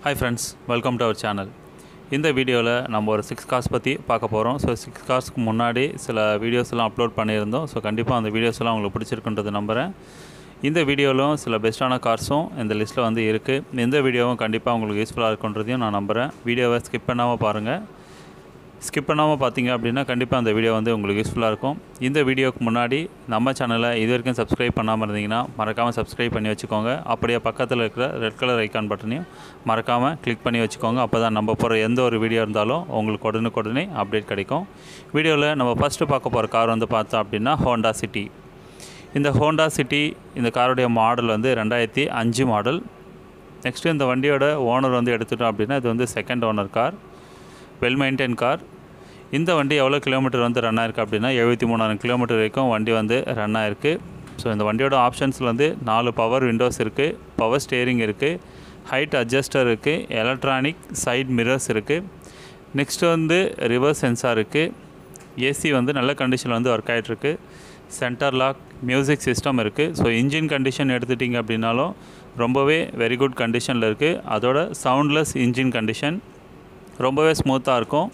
hi friends welcome to our channel இந்த வீடியோவில் நம்ம ஒரு சிக்ஸ் கார்ஸ் பற்றி பார்க்க போகிறோம் ஸோ சிக்ஸ் கார்ஸ்க்கு முன்னாடி சில வீடியோஸ்லாம் அப்லோட் பண்ணியிருந்தோம் ஸோ கண்டிப்பாக அந்த வீடியோஸ்லாம் உங்களுக்கு பிடிச்சிருக்குன்றது நம்புகிறேன் இந்த வீடியோவிலும் சில பெஸ்ட்டான கார்ஸும் இந்த லிஸ்ட்டில் வந்து இருக்குது இந்த வீடியோவும் கண்டிப்பாக உங்களுக்கு யூஸ்ஃபுல்லாக இருக்குன்றதையும் நான் நம்புகிறேன் வீடியோவை ஸ்கிப் பண்ணாமல் பாருங்கள் ஸ்கிப் பண்ணாமல் பார்த்தீங்க அப்படின்னா கண்டிப்பாக அந்த வீடியோ வந்து உங்களுக்கு யூஸ்ஃபுல்லாக இருக்கும் இந்த வீடியோக்கு முன்னாடி நம்ம சேனலை இது வரைக்கும் சப்ஸ்கிரைப் பண்ணாமல் இருந்தீங்கன்னா மறக்காமல் சப்ஸ்கிரைப் பண்ணி வச்சுக்கோங்க அப்படியே பக்கத்தில் இருக்கிற ரெட் கலர் ஐக்கான் பட்டனையும் மறக்காமல் கிளிக் பண்ணி வச்சுக்கோங்க அப்போ தான் நம்ம போகிற எந்த ஒரு வீடியோ இருந்தாலும் உங்களுக்கு உடனுக்குடனே அப்டேட் கிடைக்கும் வீடியோவில் நம்ம ஃபஸ்ட்டு பார்க்க போகிற கார் வந்து பார்த்தோம் அப்படின்னா ஹோண்டா சிட்டி இந்த ஹோண்டா சிட்டி இந்த காருடைய மாடல் வந்து ரெண்டாயிரத்தி அஞ்சு மாடல் நெக்ஸ்ட்டு இந்த வண்டியோட ஓனர் வந்து எடுத்துட்டோம் அப்படின்னா இது வந்து second owner car well maintain car இந்த வண்டி எவ்வளோ கிலோமீட்டர் வந்து ரன் ஆயிருக்கு அப்படின்னா எழுபத்தி மூணாயிரம் கிலோமீட்டர் வரைக்கும் வண்டி வந்து ரன் ஆயிருக்கு ஸோ இந்த வண்டியோட ஆப்ஷன்ஸில் வந்து நாலு பவர் விண்டோஸ் இருக்குது பவர் ஸ்டேரிங் இருக்குது ஹைட் அட்ஜஸ்டர் இருக்குது எலக்ட்ரானிக் சைட் மிரர்ஸ் இருக்குது நெக்ஸ்ட்டு வந்து ரிவர்ஸ் சென்சார் இருக்குது ஏசி வந்து நல்ல கண்டிஷனில் வந்து ஒர்க் ஆகிட்டுருக்கு சென்டர் லாக் மியூசிக் சிஸ்டம் இருக்குது ஸோ இன்ஜின் கண்டிஷன் எடுத்துட்டிங்க அப்படின்னாலும் ரொம்பவே வெரி குட் கண்டிஷனில் இருக்குது அதோட சவுண்ட்லெஸ் இன்ஜின் கண்டிஷன் ரொம்பவே ஸ்மூத்தாக இருக்கும்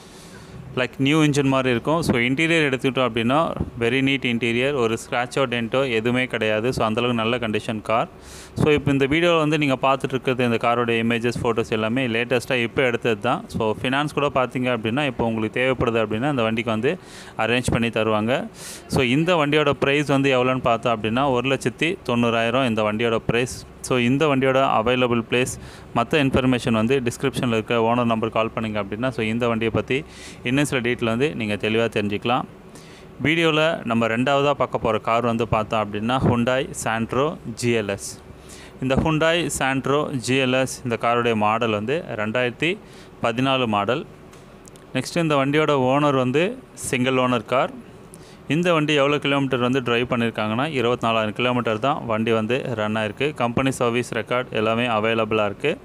லைக் நியூ இன்ஜின் மாதிரி இருக்கும் ஸோ இன்டீரியர் எடுத்துக்கிட்டோம் அப்படின்னா வெரி நீட் இன்டீரியர் ஒரு ஸ்க்ராச்சோ டென்ட்டோ எதுவுமே கிடையாது ஸோ அந்தளவுக்கு நல்ல கண்டிஷன் கார் ஸோ இப்போ இந்த வீடியோவில் வந்து நீங்கள் பார்த்துட்டு இருக்கிறது இந்த காரோட இமேஜஸ் ஃபோட்டோஸ் எல்லாமே லேட்டஸ்ட்டாக இப்போ எடுத்தது தான் ஸோ ஃபினான்ஸ் கூட பார்த்தீங்க அப்படின்னா இப்போ உங்களுக்கு தேவைப்படுது அப்படின்னா இந்த வண்டிக்கு வந்து அரேஞ்ச் பண்ணி தருவாங்க ஸோ இந்த வண்டியோட ப்ரைஸ் வந்து எவ்வளோன்னு பார்த்தோம் அப்படின்னா ஒரு லட்சத்தி தொண்ணூறாயிரம் இந்த வண்டியோட ப்ரைஸ் ஸோ இந்த வண்டியோட அவைலபிள் பிளேஸ் மற்ற இன்ஃபர்மேஷன் வந்து டிஸ்கிரிப்ஷனில் இருக்க ஓனர் நம்பர் கால் பண்ணிங்க அப்படின்னா ஸோ இந்த வண்டியை பற்றி இன்னும் சில டீட்டெயில் வந்து நீங்கள் தெளிவாக தெரிஞ்சுக்கலாம் வீடியோவில் நம்ம ரெண்டாவதாக பார்க்க போகிற கார் வந்து பார்த்தோம் அப்படின்னா ஹுண்டாய் சாண்ட்ரோ ஜிஎல்எஸ் இந்த ஹுண்டாய் சாண்ட்ரோ ஜிஎல்எஸ் இந்த காருடைய மாடல் வந்து ரெண்டாயிரத்தி பதினாலு மாடல் நெக்ஸ்ட் இந்த வண்டியோட ஓனர் வந்து சிங்கிள் ஓனர் கார் இந்த வண்டி எவ்வளோ கிலோமீட்டர் வந்து ட்ரைவ் பண்ணியிருக்காங்கன்னா இருபத்தி நாலாயிரம் கிலோமீட்டர் தான் வண்டி வந்து ரன் ஆயிருக்கு கம்பெனி சர்வீஸ் ரெக்கார்ட் எல்லாமே அவைலபிளாக இருக்குது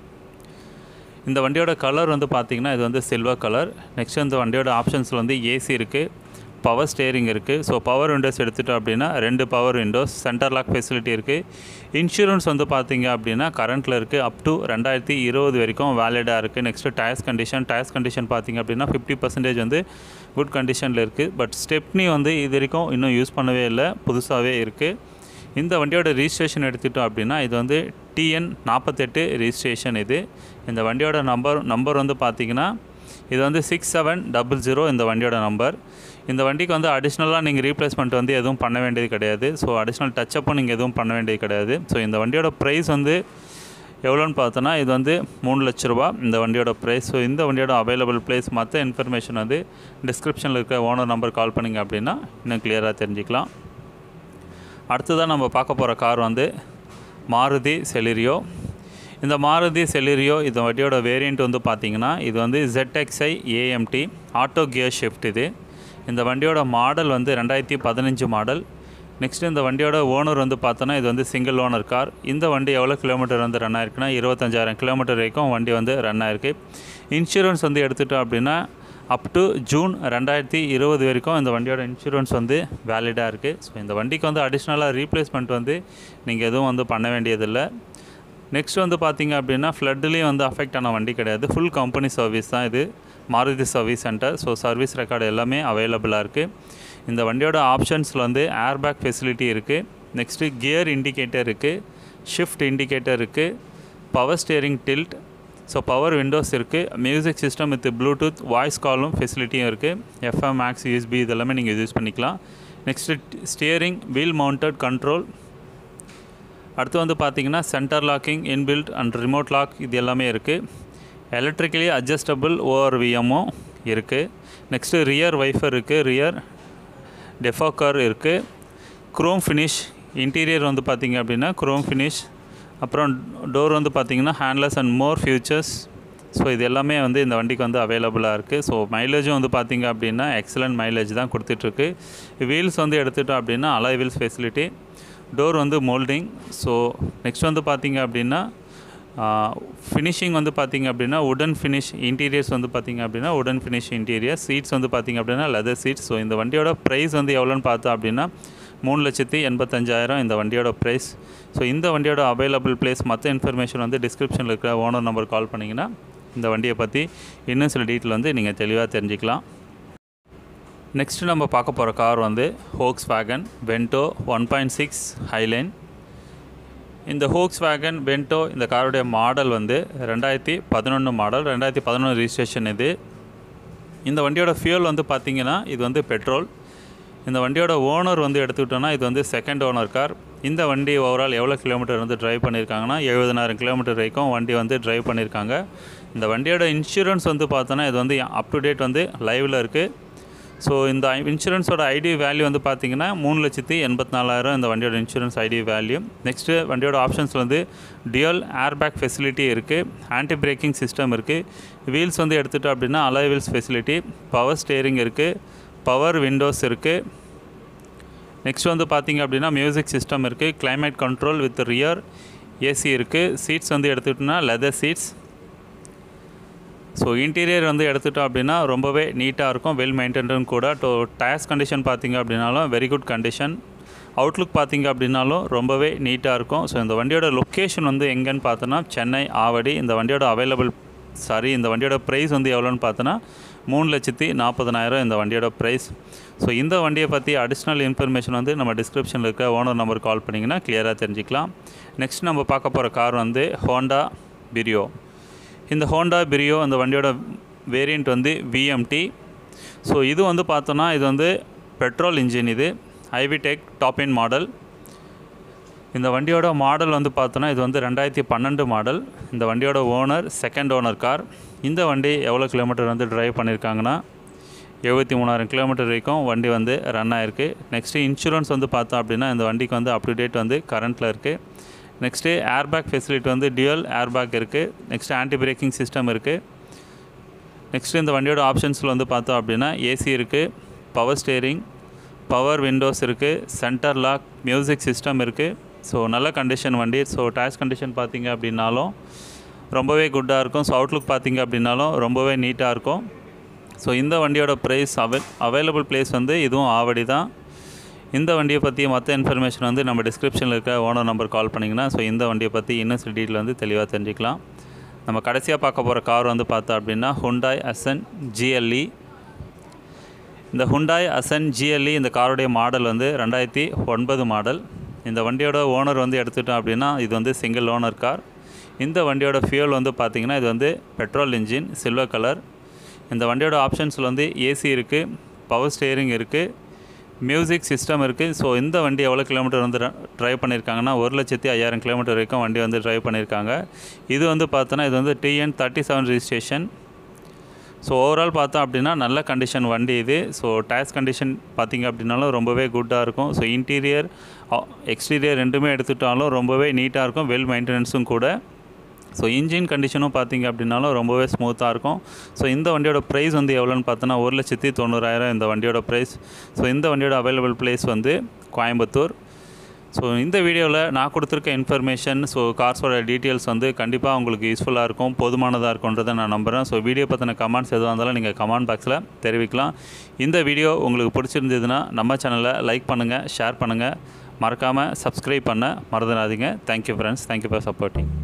இந்த வண்டியோட கலர் வந்து பார்த்திங்கன்னா இது வந்து சில்வர் கலர் நெக்ஸ்ட் இந்த வண்டியோட ஆப்ஷன்ஸில் வந்து ஏசி இருக்குது பவர் ஸ்டேரிங் இருக்குது ஸோ பவர் விண்டோஸ் எடுத்துட்டோம் அப்படின்னா ரெண்டு power windows centre lock facility இருக்குது இன்சூரன்ஸ் வந்து பார்த்தீங்க அப்படின்னா கரண்ட்டில் இருக்குது அப் டு ரெண்டாயிரத்தி இருபது வரைக்கும் வேலிடாக இருக்குது next tyres condition tyres condition பார்த்திங்க அப்படின்னா ஃபிஃப்டி பர்சன்டேஜ் வந்து குட் கண்டிஷனில் இருக்குது பட் ஸ்டெப்னி வந்து இது வரைக்கும் இன்னும் யூஸ் பண்ணவே இல்லை புதுசாகவே இருக்குது இந்த வண்டியோட ரிஜிஸ்ட்ரேஷன் எடுத்துட்டோம் அப்படின்னா இது வந்து டிஎன் நாற்பத்தெட்டு ரிஜிஸ்ட்ரேஷன் இது இந்த வண்டியோட நம்பர் நம்பர் வந்து பார்த்திங்கன்னா இது வந்து சிக்ஸ் செவன் டபுள் ஜீரோ இந்த வண்டியோட நம்பர் இந்த வண்டிக்கு வந்து அடிஷ்னலாக நீங்கள் ரீப்ளேஸ்மெண்ட் வந்து எதுவும் பண்ண வேண்டியது கிடையாது ஸோ அடிஷ்னல் டச்சப்பும் நீங்கள் எதுவும் பண்ண வேண்டியது கிடையாது ஸோ இந்த வண்டியோட ப்ரைஸ் வந்து எவ்வளோன்னு பார்த்தோன்னா இது வந்து மூணு லட்ச ரூபா இந்த வண்டியோட ப்ரைஸ் ஸோ இந்த வண்டியோட அவைலபிள் ப்ரைஸ் மற்ற இன்ஃபர்மேஷன் வந்து டிஸ்கிரிப்ஷனில் இருக்க ஓனர் நம்பர் கால் பண்ணிங்க அப்படின்னா இன்னும் கிளியராக தெரிஞ்சுக்கலாம் அடுத்ததாக நம்ம பார்க்க போகிற கார் வந்து மாருதி செலிரியோ இந்த மாருதி செலிரியோ இந்த வண்டியோட வேரியண்ட் வந்து பார்த்திங்கன்னா இது வந்து ZXi AMT auto gear shift இது இந்த வண்டியோட மாடல் வந்து ரெண்டாயிரத்தி பதினஞ்சு மாடல் நெக்ஸ்ட் இந்த வண்டியோட ஓனர் வந்து பார்த்தோன்னா இது வந்து சிங்கிள் ஓனர் கார் இந்த வண்டி எவ்வளோ கிலோமீட்டர் வந்து ரன் ஆயிருக்குன்னா இருபத்தஞ்சாயிரம் கிலோமீட்டர் வரைக்கும் வண்டி வந்து ரன் ஆயிருக்கு இன்சூரன்ஸ் வந்து எடுத்துட்டோம் அப்படின்னா அப் டு ஜூன் ரெண்டாயிரத்தி இருபது வரைக்கும் இந்த வண்டியோட இன்சூரன்ஸ் வந்து வேலிடாக இருக்குது ஸோ இந்த வண்டிக்கு வந்து அடிஷ்னலாக ரீப்ளேஸ்மெண்ட் வந்து நீங்கள் எதுவும் வந்து பண்ண வேண்டியதில்லை நெக்ஸ்ட் வந்து பார்த்தீங்க அப்படின்னா ஃப்ளட்லேயும் வந்து அஃபெக்ட் ஆன வண்டி கிடையாது ஃபுல் கம்பெனி சர்வீஸ் தான் இது Maruti service centre so service record எல்லாமே அவைலபிளாக இருக்குது இந்த வண்டியோட ஆப்ஷன்ஸில் வந்து ஏர்பேக் ஃபெசிலிட்டி இருக்குது நெக்ஸ்ட்டு கியர் இண்டிகேட்டர் இருக்குது ஷிஃப்ட் இண்டிகேட்டர் இருக்குது power steering tilt so power windows இருக்குது music system with Bluetooth voice காலும் ஃபெசிலிட்டியும் இருக்குது எஃப்எம் மேக்ஸ் யூஎஸ்பி இதெல்லாமே நீங்கள் யூஸ் பண்ணிக்கலாம் next steering wheel mounted control அடுத்து வந்து பார்த்தீங்கன்னா centre locking inbuilt and remote lock இது எல்லாமே இருக்குது எலக்ட்ரிக்கலி அட்ஜஸ்டபிள் ஓஆர்விஎம்மும் இருக்குது நெக்ஸ்ட்டு ரியர் வைஃபர் இருக்குது ரியர் டெஃபோக்கர் இருக்குது குரோம் ஃபினிஷ் இன்டீரியர் வந்து பார்த்திங்க அப்படின்னா குரோம் ஃபினிஷ் அப்புறம் டோர் வந்து பார்த்திங்கன்னா handles and more features so இது எல்லாமே வந்து இந்த வண்டிக்கு வந்து அவைலபிளாக இருக்குது ஸோ மைலேஜும் வந்து பார்த்திங்க அப்படின்னா எக்ஸலண்ட் மைலேஜ் தான் கொடுத்துட்ருக்கு வீல்ஸ் வந்து எடுத்துட்டோம் அப்படின்னா அலாய் வீல்ஸ் ஃபெசிலிட்டி டோர் வந்து மோல்டிங் ஸோ நெக்ஸ்ட் வந்து பார்த்திங்க அப்படின்னா ஃபினிஷிங் வந்து பார்த்திங்க அப்படின்னா உடன் ஃபினிஷ் இன்டீரியர்ஸ் வந்து பார்த்திங்க அப்படின்னா உடன் ஃபினிஷ் இன்டீரியர் சீட்ஸ் வந்து பார்த்திங்க அப்படின்னா லெதர் சீட்ஸ் ஸோ இந்த வண்டியோட ப்ரைஸ் வந்து எவ்வளோன்னு பார்த்தோம் அப்படின்னா மூணு லட்சத்தி எண்பத்தஞ்சாயிரம் இந்த வண்டியோட ப்ரைஸ் ஸோ இந்த வண்டியோட அவைலபிள் பிளேஸ் மற்ற இன்ஃபர்மேஷன் வந்து டிஸ்கிரிப்ஷனில் இருக்கிற ஓனர் நம்பர் கால் பண்ணிங்கன்னா இந்த வண்டியை பற்றி இன்னும் சில டீட்டெயில் வந்து நீங்கள் தெளிவாக தெரிஞ்சுக்கலாம் நெக்ஸ்ட்டு நம்ம பார்க்க போகிற கார் வந்து Volkswagen Vento one point six Highline இந்த ஹோக்ஸ் வேகன் வென்டோ இந்த காருடைய மாடல் வந்து ரெண்டாயிரத்தி பதினொன்று மாடல் ரெண்டாயிரத்தி பதினொன்று ரிஜிஸ்ட்ரேஷன் இது இந்த வண்டியோட ஃபியூல் வந்து பார்த்திங்கன்னா இது வந்து பெட்ரோல் இந்த வண்டியோட ஓனர் வந்து எடுத்துக்கிட்டோன்னா இது வந்து செகண்ட் ஓனர் கார் இந்த வண்டி ஓவரால் எவ்வளோ கிலோமீட்டர் வந்து ட்ரைவ் பண்ணியிருக்காங்கன்னா எழுபதனாயிரம் கிலோமீட்டர் வரைக்கும் வண்டி வந்து ட்ரைவ் பண்ணியிருக்காங்க இந்த வண்டியோட இன்சூரன்ஸ் வந்து பார்த்தோன்னா இது வந்து அப் டு டேட் வந்து லைவில் இருக்குது ஸோ இந்த இன்சூரன்ஸோட ஐடி வேல்யூ வந்து பார்த்தீங்கன்னா மூணு லட்சத்தி எண்பத்தி நாலாயிரம் இந்த வண்டியோட இன்சூரன்ஸ் ஐடி வேல்யூ நெக்ஸ்ட்டு வண்டியோட ஆப்ஷன்ஸ் வந்து டியூல் ஏர்பேக் ஃபெசிலிட்டி இருக்குது ஆன்டி பிரேக்கிங் சிஸ்டம் இருக்குது வீல்ஸ் வந்து எடுத்துட்டோம் அப்படின்னா alloy wheels facility power steering இருக்குது பவர் விண்டோஸ் இருக்குது நெக்ஸ்ட் வந்து பார்த்தீங்க அப்படின்னா மியூசிக் சிஸ்டம் இருக்குது climate control with rear AC இருக்குது சீட்ஸ் வந்து எடுத்துக்கிட்டோம்னா லெதர் சீட்ஸ் ஸோ இன்டீரியர் வந்து எடுத்துட்டோம் அப்படின்னா ரொம்பவே நீட்டாக இருக்கும் வெல் மெயின்டைன்டும் கூட டோ டயர்ஸ் கண்டிஷன் பார்த்தீங்க அப்படின்னாலும் வெரி குட் கண்டிஷன் அவுட்லுக் பார்த்தீங்க அப்படின்னாலும் ரொம்பவே நீட்டாக இருக்கும் ஸோ இந்த வண்டியோட லொக்கேஷன் வந்து எங்கேன்னு பார்த்தோன்னா சென்னை ஆவடி இந்த வண்டியோட அவைலபிள் சாரி இந்த வண்டியோட ப்ரைஸ் வந்து எவ்வளோன்னு பார்த்தோன்னா மூணு லட்சத்தி நாற்பதனாயிரம் இந்த வண்டியோட ப்ரைஸ் ஸோ இந்த வண்டியை பற்றி அடிஷ்னல் இன்ஃபர்மேஷன் வந்து நம்ம டிஸ்கிரிப்ஷனில் இருக்க ஓனர் நம்பர் கால் பண்ணிங்கன்னா கிளியராக தெரிஞ்சுக்கலாம் நெக்ஸ்ட் நம்ம பார்க்க போகிற கார் வந்து ஹோண்டா பிரியோ இந்த ஹோண்டா பிரியோ அந்த வண்டியோட வேரியண்ட் வந்து விஎம்டி ஸோ இது வந்து பார்த்தோன்னா இது வந்து பெட்ரோல் இன்ஜின் இது ஐவிடெக் டாப் இன் மாடல் இந்த வண்டியோட மாடல் வந்து பார்த்தோன்னா இது வந்து ரெண்டாயிரத்தி பன்னெண்டு மாடல் இந்த வண்டியோட ஓனர் செகண்ட் ஓனர் கார் இந்த வண்டி எவ்வளோ கிலோமீட்டர் வந்து டிரைவ் பண்ணியிருக்காங்கன்னா எழுபத்தி மூணாயிரம் கிலோமீட்டர் வரைக்கும் வண்டி வந்து ரன் ஆயிருக்கு நெக்ஸ்ட்டு இன்சூரன்ஸ் வந்து பார்த்தோம் அப்படின்னா இந்த வண்டிக்கு வந்து அப் டு டேட் வந்து கரண்ட்டில் இருக்குது நெக்ஸ்ட்டு ஏர்பேக் ஃபெசிலிட்டி வந்து டியூயல் ஏர்பேக் இருக்குது நெக்ஸ்ட்டு ஆன்டி பிரேக்கிங் சிஸ்டம் இருக்குது நெக்ஸ்ட்டு இந்த வண்டியோட ஆப்ஷன்ஸில் வந்து பார்த்தோம் அப்படின்னா ஏசி இருக்குது பவர் ஸ்டேரிங் பவர் விண்டோஸ் இருக்குது சென்டர் லாக் மியூசிக் சிஸ்டம் இருக்குது ஸோ நல்ல கண்டிஷன் வண்டி ஸோ டயர்ஸ் கண்டிஷன் பார்த்தீங்க அப்படின்னாலும் ரொம்பவே குட்டாக இருக்கும் ஸோ அவுட்லுக் பார்த்தீங்க அப்படின்னாலும் ரொம்பவே நீட்டாக இருக்கும் ஸோ இந்த வண்டியோட ப்ரைஸ் அவை அவைலபிள் பிளேஸ் வந்து இதுவும் ஆவடி தான் இந்த வண்டியை பற்றி மற்ற இன்ஃபர்மேஷன் வந்து நம்ம டிஸ்கிரிப்ஷனில் இருக்க ஓனர் நம்பர் கால் பண்ணிங்கன்னா ஸோ இந்த வண்டியை பற்றி இன்னும் சில டீட்டெயில் வந்து தெளிவாக தெரிஞ்சுக்கலாம் நம்ம கடைசியாக பார்க்க போகிற கார் வந்து பார்த்தோம் அப்படின்னா ஹுண்டாய் அசன் ஜிஎல்இ இந்த ஹுண்டாய் அசன் ஜிஎல்இ இந்த காருடைய மாடல் வந்து ரெண்டாயிரத்தி ஒன்பது மாடல் இந்த வண்டியோட ஓனர் வந்து எடுத்துட்டோம் அப்படின்னா இது வந்து சிங்கிள் ஓனர் கார் இந்த வண்டியோட ஃபியூல் வந்து பார்த்திங்கன்னா இது வந்து பெட்ரோல் இன்ஜின் சில்வர் கலர் இந்த வண்டியோட ஆப்ஷன்ஸில் வந்து ஏசி இருக்குது பவர் ஸ்டேரிங் இருக்குது மியூசிக் சிஸ்டம் இருக்குது ஸோ இந்த வண்டி எவ்வளோ கிலோமீட்டர் வந்து ட்ரைவ் பண்ணியிருக்காங்கன்னா ஒரு லட்சத்தி ஐயாயிரம் கிலோமீட்டர் வரைக்கும் வண்டி வந்து ட்ரைவ் பண்ணியிருக்காங்க இது வந்து பார்த்தோன்னா இது வந்து TN thirty seven registration so overall பார்த்தோம் அப்படின்னா நல்ல கண்டிஷன் வண்டி இது ஸோ டயர்ஸ் கண்டிஷன் பார்த்திங்க அப்படின்னாலும் ரொம்பவே குட்டாக இருக்கும் ஸோ இன்டீரியர் எக்ஸ்டீரியர் ரெண்டுமே எடுத்துட்டாலும் ரொம்பவே நீட்டாக இருக்கும் வெல் மெயின்டெனன்ஸும் கூட ஸோ இன்ஜின் கண்டிஷனும் பார்த்தீங்க அப்படின்னாலும் ரொம்பவே ஸ்மூத்தாக இருக்கும் ஸோ இந்த வண்டியோட ப்ரைஸ் வந்து எவ்வளோன்னு பார்த்தோன்னா ஒரு லட்சத்தி தொண்ணூறாயிரம் இந்த வண்டியோட ப்ரைஸ் ஸோ இந்த வண்டியோட அவைலபிள் பிளேஸ் வந்து கோயம்புத்தூர் ஸோ இந்த வீடியோவில் நான் கொடுத்துருக்க இன்ஃபர்மேஷன் ஸோ கார்ஸோட டீட்டெயில்ஸ் வந்து கண்டிப்பாக உங்களுக்கு யூஸ்ஃபுல்லாக இருக்கும் போதுமானதாக இருக்குன்றதை நான் நம்புகிறேன் ஸோ வீடியோ பற்றின கமெண்ட்ஸ் எதுவாக இருந்தாலும் நீங்கள் கமெண்ட் பாக்ஸில் தெரிவிக்கலாம் இந்த வீடியோ உங்களுக்கு பிடிச்சிருந்ததுன்னா நம்ம சேனலை லைக் பண்ணுங்கள் ஷேர் பண்ணுங்கள் மறக்காமல் சப்ஸ்கிரைப் பண்ண மறந்துடாதீங்க thank you friends thank you for supporting